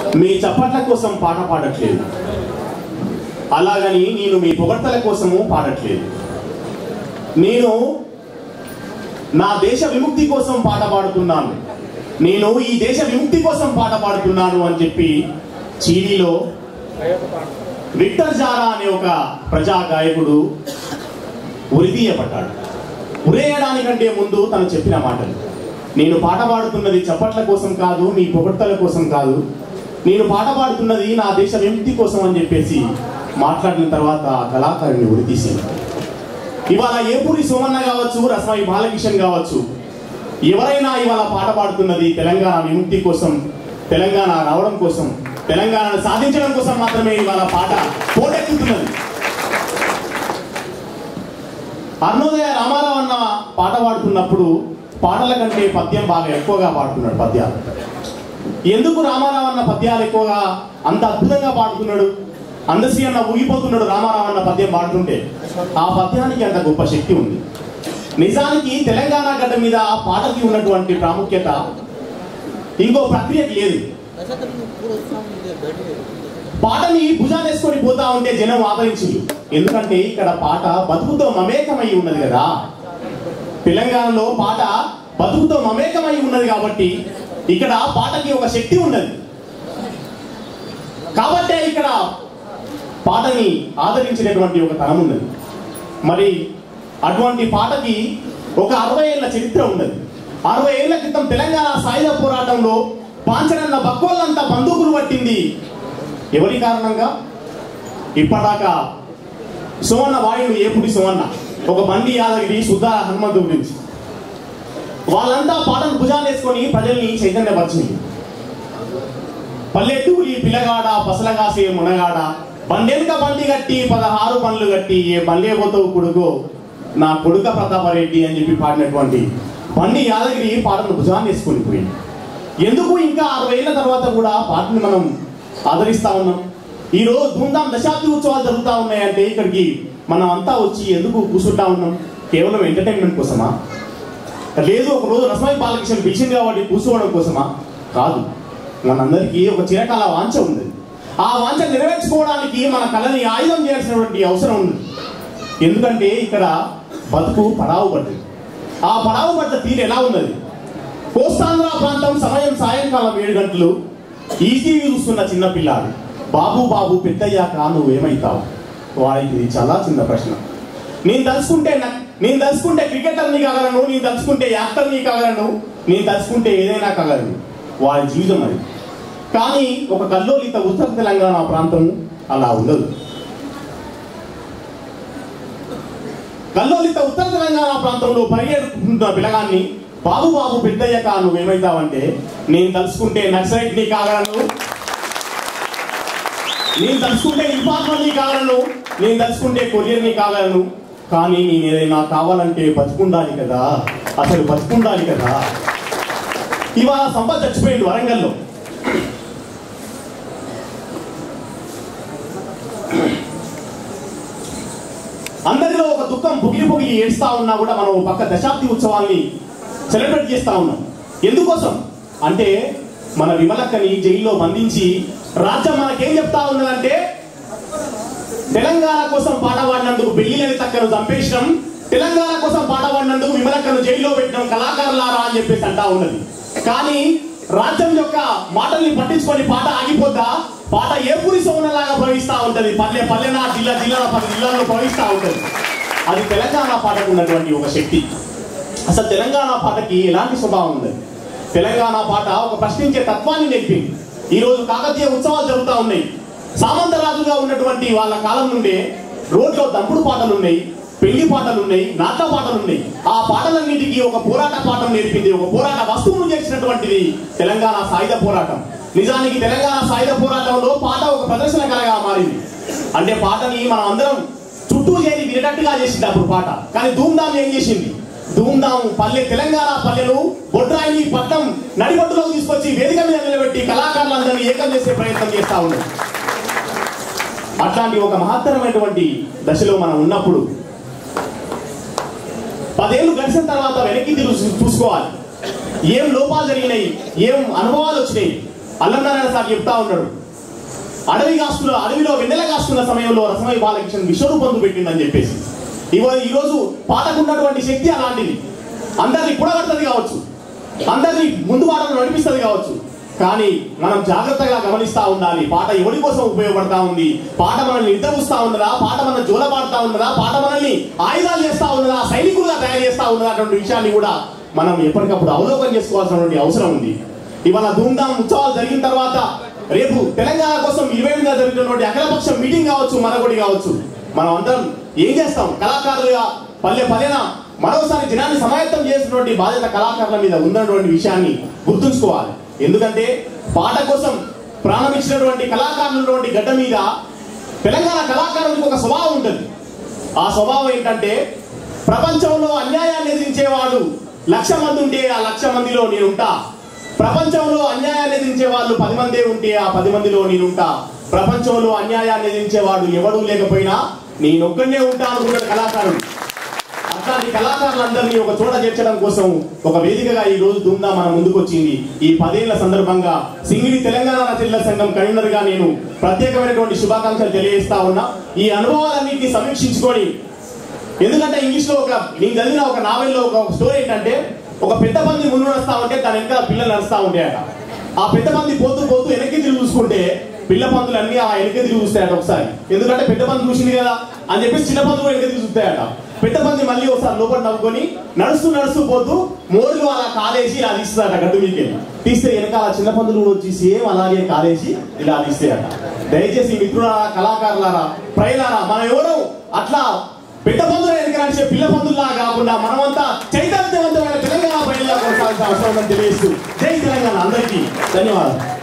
మీ చప్పట్ల కోసం పాట పాడట్లేదు అలాగని నేను మీ పొగడ్తల కోసము పాడట్లేదు నేను నా దేశ విముక్తి కోసం పాట పాడుతున్నాను నేను ఈ దేశ విముక్తి కోసం పాట పాడుతున్నాను అని చెప్పి చీనీలో విక్టర్ జారా అనే ఒక ప్రజా గాయకుడు ఉరితీయబడ్డాడు ఉరేయడానికంటే ముందు తను చెప్పిన మాటలు నేను పాట పాడుతున్నది చప్పట్ల కోసం కాదు నీ పొగడ్తల కోసం కాదు నేను పాట పాడుతున్నది నా దేశ విముక్తి కోసం అని చెప్పేసి మాట్లాడిన తర్వాత ఆ కళాకారుని ఉరితీసింది ఇవాళ ఏపూరి సోమన్న కావచ్చు రసమై బాలకిషన్ కావచ్చు ఎవరైనా ఇవాళ పాట పాడుతున్నది తెలంగాణ విముక్తి కోసం తెలంగాణ రావడం కోసం తెలంగాణను సాధించడం కోసం మాత్రమే ఇవాళ పాట పోటెత్తుతున్నది అరుణోదయ రామారావు అన్న పాట పాడుతున్నప్పుడు పాటల కంటే పద్యం బాగా ఎక్కువగా పాడుతున్నాడు పద్యాలు ఎందుకు రామారావు అన్న పద్యాలు ఎక్కువగా అంత అద్భుతంగా పాడుతున్నాడు అందశ్రీ అన్న ఊగిపోతున్నాడు రామారావు అన్న పద్యం పాడుతుంటే ఆ పద్యానికి అంత గొప్ప శక్తి ఉంది నిజానికి తెలంగాణ గడ్డ మీద ఆ పాటకి ఉన్నటువంటి ప్రాముఖ్యత ఇంకో ప్రక్రియకి లేదు పాటని భుజానేసుకొని పోతా ఉంటే జనం ఆదరించింది ఎందుకంటే ఇక్కడ పాట బతుకుతో మమేకమై ఉన్నది కదా తెలంగాణలో పాట బతుకుతో మమేకమై ఉన్నది కాబట్టి ఇక్కడ పాటకి ఒక శక్తి ఉన్నది కాబట్టే ఇక్కడ పాటని ఆదరించినటువంటి ఒక తరం ఉన్నది మరి అటువంటి పాటకి ఒక అరవై ఏళ్ళ చరిత్ర ఉన్నది అరవై ఏళ్ల క్రితం తెలంగాణ సాయుధ పోరాటంలో పాంచనన్న బక్కోళ్ళంతా బందూకులు పట్టింది ఎవరి కారణంగా ఇప్పటిదాకా సోమన్న వాయుడు ఏపుడి సోమన్న ఒక బండి యాదగిరి సుద్దా హనుమంతు గురించి వాళ్ళంతా పాటను భుజాలేసుకొని ప్రజల్ని చైతన్యపరిచింది పల్లెటూరి పిల్లగాడ పసలగాసే మునగాడ బండెనుక బండి కట్టి పదహారు బండ్లు కట్టి ఏ బండే పోతావు కొడుకు నా కొడుక ప్రతాపరెడ్డి అని చెప్పి పాడినటువంటి బండి యాదగిరి పాటను భుజాన్ని వేసుకొని పోయింది ఎందుకు ఇంకా అరవై ఏళ్ళ తర్వాత కూడా పాటని మనం ఆదరిస్తా ఉన్నాం ఈ రోజు ధూమ్ధాం దశాబ్ది ఉత్సవాలు జరుగుతూ ఉన్నాయంటే ఇక్కడికి మనం అంతా వచ్చి ఎందుకు కూర్చుంటా ఉన్నాం కేవలం ఎంటర్టైన్మెంట్ కోసమా లేదు ఒక రోజు రసమై బాలకృష్ణ పిలిచింది కాబట్టి కూర్చోవడం కోసమా కాదు మనందరికీ ఒక చిరకాల వాంఛ ఉంది ఆ వాంఛ నెరవేర్చుకోవడానికి మన కళని ఆయుధం చేయాల్సినటువంటి అవసరం ఉంది ఎందుకంటే ఇక్కడ బతుకు పడావు పడ్డది ఆ పడావు పడ్డ తీరు ఎలా ఉన్నది కోస్తాంధ్ర ప్రాంతం సమయం సాయంకాలం ఏడు గంటలు ఈటీవీ చూస్తున్న చిన్న పిల్లాడు బాబు బాబు పెద్దయ్యాక నువ్వేమైతావు వాడికి ఇది చాలా చిన్న ప్రశ్న నేను తలుచుకుంటే నా- నేను తలుచుకుంటే క్రికెటర్ని కాగలను నేను తలుచుకుంటే యాక్టర్ని కాగలను నేను తలుచుకుంటే ఏదైనా కాగలను వాడి జీవితం అది కానీ ఒక కల్లోలిత ఉత్తర తెలంగాణ ప్రాంతం అలా ఉండదు కల్లోలిత ఉత్తర తెలంగాణ ప్రాంతంలో పరిగెడుతున్న పిల్లగాన్ని బాబు బాబు పెద్దయ్యాక నువ్వేమైతావంటే నేను తలుచుకుంటే నక్సలైట్ని కాగలను నేను తలుచుకుంటే ఇంపార్ట్మెంట్ని కాగలను నేను తలుచుకుంటే కొరియర్ని కాగలను కానీ నేను ఏదైనా కావాలంటే బతుకుండాలి కదా అసలు బతుకుండాలి కదా ఇవాళ సంపత్ చచ్చిపోయింది వరంగల్లో అందరిలో ఒక దుఃఖం పొగిలి పొగిలి ఏడుస్తా ఉన్నా కూడా మనం ఒక పక్క దశాబ్ది ఉత్సవాల్ని సెలబ్రేట్ చేస్తా ఉన్నాం ఎందుకోసం అంటే మన విమలక్కని జైల్లో బంధించి రాజ్యం మనకేం చెప్తా ఉన్నదంటే తెలంగాణ కోసం పాట పాడినందుకు బెల్లిలని తక్కను చంపేసినాం తెలంగాణ కోసం పాట పాడినందుకు విమలక్కను జైల్లో పెట్టినాం కళాకారులారా అని చెప్పేసి అంటా ఉన్నది కానీ రాజ్యం యొక్క మాటల్ని పట్టించుకొని పాట ఆగిపోద్దా పాట ఏ పురి సోమనలాగా ప్రవహిస్తా ఉంటది పల్లె పల్లెనా జిల్లా జిల్లా పది జిల్లాలో ప్రవహిస్తా ఉంటది అది తెలంగాణ పాటకు ఉన్నటువంటి ఒక శక్తి అసలు తెలంగాణ పాటకి ఎలాంటి స్వభావం ఉంది తెలంగాణ పాట ఒక ప్రశ్నించే తత్వాన్ని నేర్పింది ఈ రోజు కాకతీయ ఉత్సవాలు జరుగుతూ ఉన్నాయి సామంతరాజుగా ఉన్నటువంటి వాళ్ళ కాలం నుండే రోడ్లో దంపుడు పాటలు ఉన్నాయి పెళ్లి పాటలు ఉన్నాయి నాట్య పాటలు ఉన్నాయి ఆ పాటలన్నిటికీ ఒక పోరాట పాఠం నేర్పింది ఒక పోరాట వస్తువును చేసినటువంటిది తెలంగాణ సాయుధ పోరాటం నిజానికి తెలంగాణ సాయుధ పోరాటంలో పాట ఒక ప్రదర్శన కలగా మారింది అంటే పాటని మనం అందరం చుట్టూ చేరి వినేటట్టుగా చేసింది అప్పుడు పాట కానీ ధూమ్ధాం ఏం చేసింది ధూమ్ధాం పల్లె తెలంగాణ పల్లెలు బొడ్రాయిని పట్నం నడిబొట్టులోకి తీసుకొచ్చి వేదిక మీద నిలబెట్టి కళాకారులందరినీ ఏకం చేసే ప్రయత్నం చేస్తా ఉంది అట్లాంటి ఒక మహత్తరమైనటువంటి దశలో మనం ఉన్నప్పుడు పదేళ్ళు గడిచిన తర్వాత వెనక్కి తిరిగి చూ- చూసుకోవాలి ఏం లోపాలు జరిగినాయి ఏం అనుభవాలు వచ్చినాయి అల్లం నారాయణ సార్ చెప్తా ఉన్నాడు అడవి కాస్తున్న అడవిలో వెన్నెల కాస్తున్న సమయంలో రసమై బాలకృష్ణ విశ్వరూపం పెట్టిందని చెప్పేసి ఇవో ఈరోజు పాటకున్నటువంటి శక్తి అలాంటిది అందరిని కూడగడుతుంది కావచ్చు అందరినీ ముందు పాటలు నడిపిస్తుంది కావచ్చు కానీ మనం జాగ్రత్తగా గమనిస్తా ఉండాలి పాట ఎవరి కోసం ఉపయోగపడతా ఉంది పాట మనల్ని నిర్ధరిస్తా ఉన్నదా పాట మన జోలపాడుతా ఉన్నదా పాట మనల్ని ఆయుధాలు చేస్తా ఉన్నదా సైనికులుగా తయారు చేస్తా ఉన్నదా అటువంటి విషయాన్ని కూడా మనం ఎప్పటికప్పుడు అవలోకనం చేసుకోవాల్సినటువంటి అవసరం ఉంది ఇవాళ ధూమ్ధాం ఉత్సవాలు జరిగిన తర్వాత రేపు తెలంగాణ కోసం ఇరవై ఎనిమిదిగా జరుగుతున్నటువంటి అఖిలపక్ష మీటింగ్ కావచ్చు మరొకటి కావచ్చు మనం అందరం ఏం చేస్తాం కళాకారులుగా పల్లె పల్లెన మరోసారి జనాన్ని సమాయత్తం చేసినటువంటి బాధ్యత కళాకారుల మీద ఉన్నటువంటి విషయాన్ని గుర్తుంచుకోవాలి ఎందుకంటే పాట కోసం ప్రాణం ఇచ్చినటువంటి కళాకారులు ఉన్నటువంటి గడ్డ మీద తెలంగాణ కళాకారులకు ఒక స్వభావం ఉంటుంది ఆ స్వభావం ఏంటంటే ప్రపంచంలో అన్యాయాన్ని ఎదిరించేవాడు లక్ష మంది ఉంటే ఆ లక్ష మందిలో నేనుంటా ప్రపంచంలో అన్యాయాన్ని ఎదిరించే వాళ్ళు పది మందే ఉంటే ఆ పది మందిలో నేనుంటా ప్రపంచంలో అన్యాయాన్ని ఎదిరించేవాడు ఎవడూ లేకపోయినా నేనొక్కనే ఉంటా అనుకున్నాడు కళాకారుడు అట్లాంటి కళాకారులందరినీ ఒక చోట చేర్చడం కోసం ఒక వేదికగా ఈ రోజు ధూమ్దా మన ముందుకు వచ్చింది ఈ పదేళ్ల సందర్భంగా సింగిడి తెలంగాణ రచయితల సంఘం కన్వీనర్ గా నేను ప్రత్యేకమైనటువంటి శుభాకాంక్షలు తెలియజేస్తా ఉన్నా ఈ అనుభవాలన్నింటినీ సమీక్షించుకొని ఎందుకంటే ఇంగ్లీష్ లో ఒక నేను చదివిన ఒక నావెల్లో ఒక స్టోరీ ఏంటంటే ఒక పెద్ద మంది ముందు నడుస్తా ఉంటే దాని వెనకాల పిల్లలు నడుస్తా ఉంటాయట ఆ పెద్ద మంది పోతూ పోతూ వెనక్కి తిరిగి చూసుకుంటే పిల్ల పందులు అన్ని ఆ వెనక్కి తిరిగి చూస్తాయట ఒకసారి ఎందుకంటే పెద్ద పంది చూసింది కదా అని చెప్పేసి చిన్న పందులు వెనక్కి తిరిగి చూస్తాయట పెద్ద పంది మళ్ళీ ఒకసారి లోపల నవ్వుకొని నడుస్తూ నడుస్తూ పోతూ మోరులో అలా కాలేసి ఇలా తీస్తాడట గడ్డు మీదకి తీస్తే వెనకాల చిన్న పందులు కూడా వచ్చి సేమ్ అలాగే కాలేసి ఇలా తీస్తాయట దయచేసి మిత్రులారా కళాకారులారా ప్రజలారా మనం ఎవరు అట్లా పెద్ద పందులు వెనక నడిచే పిల్ల పందుల్లా కాకుండా మనమంతా చైతన్యవంతమైన తెలంగాణ ప్రజల్లా కొనసాగాల్సిన అవసరం ఉందని తెలియజేస్తూ జై తెలంగాణ అందరికీ ధన్యవాదాలు